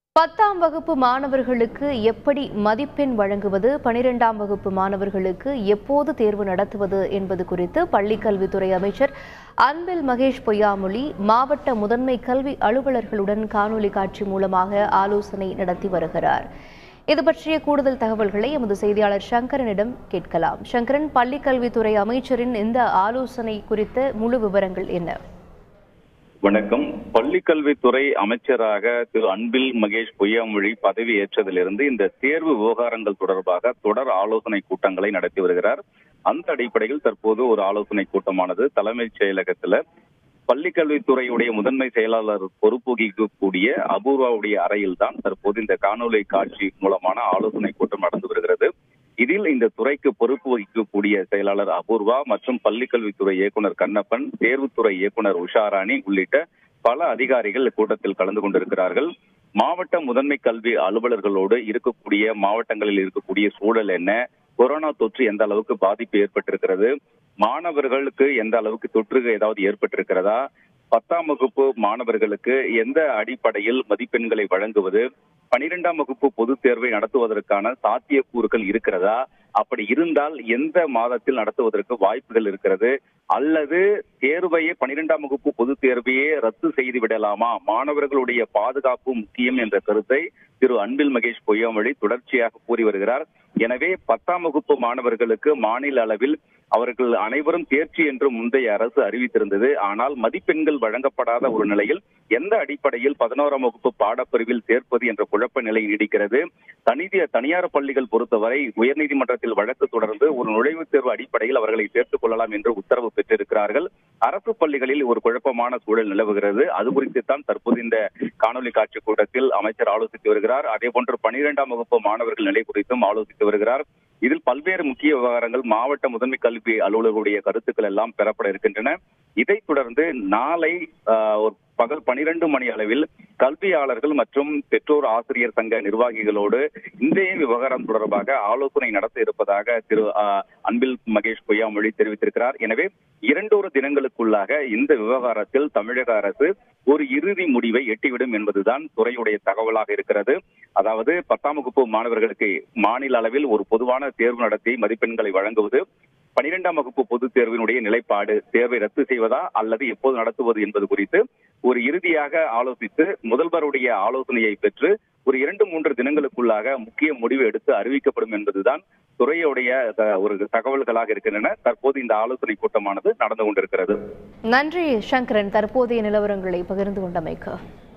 பத்தாம் வகுப்பு மாணவர்களுக்கு எப்படி மதிப்பெண் வழங்குவது பனிரெண்டாம் வகுப்பு மாணவர்களுக்கு எப்போது தேர்வு நடத்துவது என்பது குறித்து பள்ளிக்கல்வித்துறை அமைச்சர் அன்பில் மகேஷ் பொய்யாமொழி மாவட்ட முதன்மை கல்வி அலுவலர்களுடன் காணொலி காட்சி மூலமாக ஆலோசனை நடத்தி வருகிறார் இது பற்றிய கூடுதல் தகவல்களை எமது செய்தியாளர் சங்கரனிடம் கேட்கலாம் சங்கரன் பள்ளிக்கல்வித்துறை அமைச்சரின் இந்த ஆலோசனை குறித்த முழு விவரங்கள் என்ன வணக்கம் பள்ளிக்கல்வித்துறை அமைச்சராக திரு அன்பில் மகேஷ் பொய்யாமொழி பதவி ஏற்றதிலிருந்து இந்த தேர்வு விவகாரங்கள் தொடர்பாக தொடர் ஆலோசனை கூட்டங்களை நடத்தி வருகிறார் அந்த அடிப்படையில் தற்போது ஒரு ஆலோசனை கூட்டமானது தலைமைச் செயலகத்துல பள்ளிக்கல்வித்துறையுடைய முதன்மை செயலாளர் பொறுப்பு வகிக்கக்கூடிய அபூர்வாவுடைய அறையில் தான் தற்போது இந்த காணொலி காட்சி மூலமான ஆலோசனை கூட்டம் நடந்து வருகிறது இதில் இந்த துறைக்கு பொறுப்பு வகிக்கக்கூடிய செயலாளர் அபூர்வா மற்றும் பள்ளிக்கல்வித்துறை இயக்குனர் கண்ணப்பன் தேர்வுத்துறை இயக்குனர் உஷாராணி உள்ளிட்ட பல அதிகாரிகள் கூட்டத்தில் கலந்து கொண்டிருக்கிறார்கள் மாவட்ட முதன்மை கல்வி அலுவலர்களோடு இருக்கக்கூடிய மாவட்டங்களில் இருக்கக்கூடிய சூழல் என்ன கொரோனா தொற்று எந்த அளவுக்கு பாதிப்பு ஏற்பட்டிருக்கிறது மாணவர்களுக்கு எந்த அளவுக்கு தொற்று ஏதாவது ஏற்பட்டிருக்கிறதா பத்தாம் வகுப்பு மாணவர்களுக்கு எந்த அடிப்படையில் மதிப்பெண்களை வழங்குவது பனிரெண்டாம் வகுப்பு பொதுத் தேர்வை நடத்துவதற்கான சாத்தியக்கூறுகள் இருக்கிறதா அப்படி இருந்தால் எந்த மாதத்தில் நடத்துவதற்கு வாய்ப்புகள் இருக்கிறது அல்லது தேர்வையே பனிரெண்டாம் வகுப்பு பொதுத் தேர்வையே ரத்து செய்து விடலாமா மாணவர்களுடைய பாதுகாப்பு முக்கியம் என்ற கருத்தை திரு அன்பில் மகேஷ் பொய்யாமொழி தொடர்ச்சியாக கூறி வருகிறார் எனவே பத்தாம் வகுப்பு மாணவர்களுக்கு மாநில அளவில் அவர்கள் அனைவரும் தேர்ச்சி என்று முந்தைய அரசு அறிவித்திருந்தது ஆனால் மதிப்பெண்கள் வழங்கப்படாத ஒரு நிலையில் எந்த அடிப்படையில் பதினோராம் வகுப்பு பாடப்பிரிவில் சேர்ப்பது என்ற குழப்ப நிலை நீடிக்கிறது தனிதிய தனியார் பள்ளிகள் பொறுத்தவரை உயர்நீதிமன்றத்தில் வழக்கு தொடர்ந்து ஒரு நுழைவுத் தேர்வு அடிப்படையில் அவர்களை சேர்த்துக் கொள்ளலாம் என்று உத்தரவு பெற்றிருக்கிறார்கள் அரசு பள்ளிகளில் ஒரு குழப்பமான சூழல் நிலவுகிறது அது குறித்து தான் தற்போது இந்த காணொலி காட்சி கூட்டத்தில் அமைச்சர் ஆலோசித்து வருகிறார் அதே போன்று பனிரெண்டாம் வகுப்பு மாணவர்கள் நிலை குறித்தும் ஆலோசித்து வருகிறார் இதில் பல்வேறு முக்கிய விவகாரங்கள் மாவட்ட முதன்மை கல்வி அலுவலர்களுடைய கருத்துக்கள் எல்லாம் பெறப்பட இருக்கின்றன இதைத் தொடர்ந்து நாளை ஆஹ், ஒரு பகல் பனிரெண்டு மணி அளவில் கல்வியாளர்கள் மற்றும் பெற்றோர் ஆசிரியர் சங்க நிர்வாகிகளோடு இந்த விவகாரம் தொடர்பாக ஆலோசனை நடத்த இருப்பதாக திரு ஆஹ், அன்பில் மகேஷ் பொய்யாமொழி தெரிவித்திருக்கிறார் எனவே இரண்டொரு தினங்களுக்குள்ளாக இந்த விவகாரத்தில் தமிழக அரசு ஒரு இறுதி முடிவை எட்டிவிடும் என்பதுதான் துறையுடைய தகவலாக இருக்கிறது அதாவது பத்தாம் வகுப்பு மாணவர்களுக்கு மாநில அளவில் ஒரு பொதுவான தேர்வு நடத்தி மதிப்பெண்களை வழங்குவது பனிரெண்டாம் வகுப்பு பொதுத் தேர்வினுடைய நிலைப்பாடு தேர்வை ரத்து செய்வதா அல்லது எப்போது நடத்துவது என்பது குறித்து ஒரு இறுதியாக ஆலோசித்து முதல்வருடைய ஆலோசனையை பெற்று ஒரு இரண்டு மூன்று தினங்களுக்குள்ளாக முக்கிய முடிவு எடுத்து அறிவிக்கப்படும் என்பதுதான் துறையுடைய அஹ், ஒரு தகவல்களாக இருக்கின்றன தற்போது இந்த ஆலோசனை கூட்டமானது நடந்து கொண்டிருக்கிறது நன்றி சங்கரன் தற்போதைய நிலவரங்களை பகிர்ந்து கொண்டமைக்கு